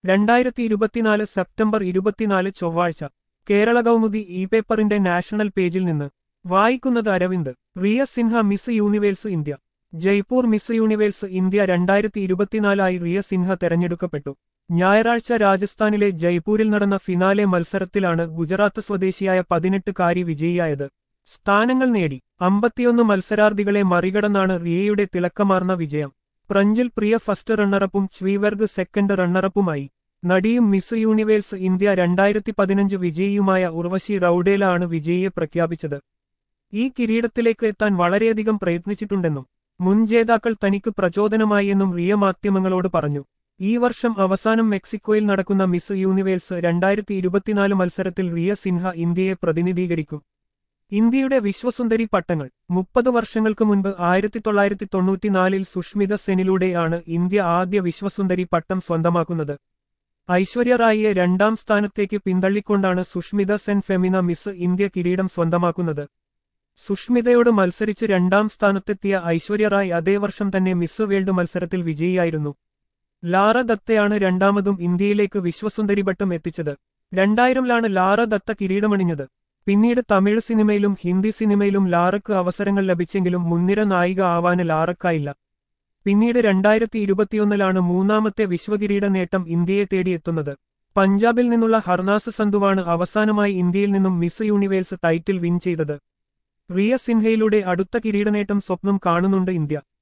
രണ്ടായിരത്തി ഇരുപത്തിനാല് സെപ്റ്റംബർ ഇരുപത്തിനാല് ചൊവ്വാഴ്ച കേരള കൗമുദി ഇ പേപ്പറിന്റെ നാഷണൽ പേജിൽ നിന്ന് വായിക്കുന്നത് Aravind Riya Sinha Miss Universe India Jaipur Miss Universe India രണ്ടായിരത്തി ഇരുപത്തിനാലായി റിയ സിൻഹ തെരഞ്ഞെടുക്കപ്പെട്ടു ഞായറാഴ്ച രാജസ്ഥാനിലെ ജയ്പൂരിൽ നടന്ന ഫിനാലെ മത്സരത്തിലാണ് ഗുജറാത്ത് സ്വദേശിയായ പതിനെട്ടുകാരി വിജയിയായത് സ്ഥാനങ്ങൾ നേടി അമ്പത്തിയൊന്ന് മത്സരാർത്ഥികളെ മറികടന്നാണ് റിയയുടെ തിളക്കമാർന്ന വിജയം പ്രഞ്ചിൽ പ്രിയ ഫസ്റ്റ് റണ്ണറപ്പും ച്വീവർഗ് സെക്കൻഡ് റണ്ണറപ്പുമായി നടിയും മിസ് യൂണിവേഴ്സ് ഇന്ത്യ രണ്ടായിരത്തി പതിനഞ്ച് വിജയിയുമായ ഉർവശി റൌഡേല ആണ് വിജയിയെ പ്രഖ്യാപിച്ചത് ഈ കിരീടത്തിലേക്ക് എത്താൻ വളരെയധികം പ്രയത്നിച്ചിട്ടുണ്ടെന്നും മുൻ ജേതാക്കൾ തനിക്ക് പ്രചോദനമായി എന്നും റിയ മാധ്യമങ്ങളോട് പറഞ്ഞു ഈ വർഷം അവസാനം മെക്സിക്കോയിൽ നടക്കുന്ന മിസ് യൂണിവേഴ്സ് രണ്ടായിരത്തി ഇരുപത്തിനാല് മത്സരത്തിൽ റിയ സിൻഹ ഇന്ത്യയെ പ്രതിനിധീകരിക്കും ഇന്ത്യയുടെ വിശ്വസുന്ദരി പട്ടങ്ങൾ മുപ്പത് വർഷങ്ങൾക്ക് മുൻപ് ആയിരത്തി തൊള്ളായിരത്തി തൊണ്ണൂറ്റിനാലിൽ സുഷ്മിത സെനിലൂടെയാണ് ഇന്ത്യ ആദ്യ വിശ്വസുന്ദരി പട്ടം സ്വന്തമാക്കുന്നത് ഐശ്വര്യ റായിയെ രണ്ടാം സ്ഥാനത്തേക്ക് പിന്തള്ളിക്കൊണ്ടാണ് സുഷ്മിത സെൻ ഫെമിന മിസ് ഇന്ത്യ കിരീടം സ്വന്തമാക്കുന്നത് സുഷ്മിതയോട് മത്സരിച്ച് രണ്ടാം സ്ഥാനത്തെത്തിയ ഐശ്വര്യ റായ് അതേ വർഷം തന്നെ മിസ് വേൾഡ് മത്സരത്തിൽ വിജയിയായിരുന്നു ലാറ ദത്തയാണ് രണ്ടാമതും ഇന്ത്യയിലേക്ക് വിശ്വസുന്ദരി പട്ടം എത്തിച്ചത് രണ്ടായിരംലാണ് ലാറ ദത്ത കിരീടമണിഞ്ഞത് പിന്നീട് തമിഴ് സിനിമയിലും ഹിന്ദി സിനിമയിലും ലാറക്ക് അവസരങ്ങൾ ലഭിച്ചെങ്കിലും മുൻനിര നായിക ആവാന് ലാറക്കായില്ല പിന്നീട് രണ്ടായിരത്തി ഇരുപത്തിയൊന്നിലാണ് മൂന്നാമത്തെ വിശ്വകിരീട നേട്ടം ഇന്ത്യയെ തേടിയെത്തുന്നത് പഞ്ചാബിൽ നിന്നുള്ള ഹർനാസ് സന്ധുവാണ് അവസാനമായി ഇന്ത്യയിൽ നിന്നും മിസ് യൂണിവേഴ്സ് ടൈറ്റിൽ വിൻ ചെയ്തത് റിയ സിൻഹയിലൂടെ അടുത്ത കിരീടനേട്ടം സ്വപ്നം കാണുന്നുണ്ട് ഇന്ത്യ